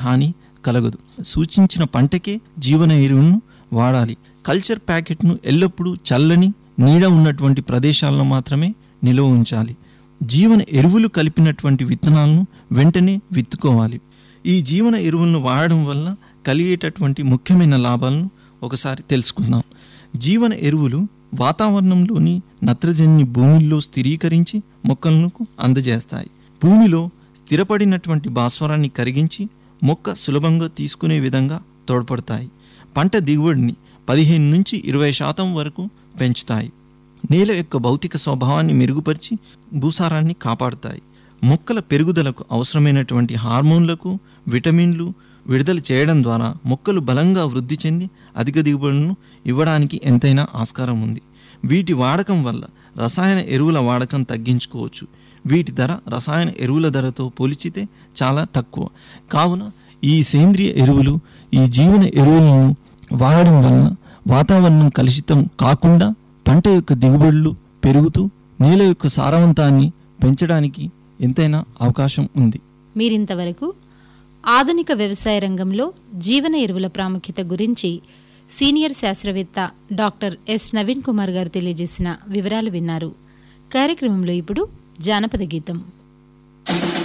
హాని కలగదు సూచించిన పంటకే జీవన ఎరువును వాడాలి కల్చర్ ప్యాకెట్ను ఎల్లప్పుడూ చల్లని నీడ ఉన్నటువంటి ప్రదేశాల్లో మాత్రమే నిల్వ ఉంచాలి జీవన ఎరువులు కలిపినటువంటి విత్తనాలను వెంటనే విత్తుకోవాలి ఈ జీవన ఎరువులను వాడడం వల్ల కలిగేటటువంటి ముఖ్యమైన లాభాలను ఒకసారి తెలుసుకుందాం జీవన ఎరువులు వాతావరణంలోని నత్రజనిని భూమిలో స్థిరీకరించి మొక్కలకు అందజేస్తాయి భూమిలో స్థిరపడినటువంటి భాస్వరాన్ని కరిగించి మొక్క సులభంగా తీసుకునే విధంగా తోడ్పడతాయి పంట దిగుబడిని పదిహేను నుంచి ఇరవై శాతం వరకు పెంచుతాయి నేల యొక్క భౌతిక స్వభావాన్ని మెరుగుపరిచి భూసారాన్ని కాపాడుతాయి మొక్కల పెరుగుదలకు అవసరమైనటువంటి హార్మోన్లకు విటమిన్లు విడుదల చేయడం ద్వారా మొక్కలు బలంగా వృద్ధి చెంది అధిక దిగుబడులను ఇవ్వడానికి ఎంతైనా ఆస్కారం ఉంది వీటి వాడకం వల్ల రసాయన ఎరువుల వాడకం తగ్గించుకోవచ్చు వీటి ధర రసాయన ఎరువుల ధరతో పోల్చితే చాలా తక్కువ కావున ఈ సేంద్రియ ఎరువులు ఈ జీవన ఎరువులను వాడడం వలన వాతావరణం కలుషితం కాకుండా పంట యొక్క దిగుబడులు పెరుగుతూ నేల యొక్క సారవంతాన్ని పెంచడానికి ఎంతైనా అవకాశం ఉంది మీరింతవరకు ఆధునిక వ్యవసాయ రంగంలో జీవన ఎరువుల ప్రాముఖ్యత గురించి సీనియర్ శాస్త్రవేత్త డాక్టర్ ఎస్ నవీన్ కుమార్ గారు తెలియజేసిన వివరాలు విన్నారు కార్యక్రమంలో ఇప్పుడు జానపద గీతం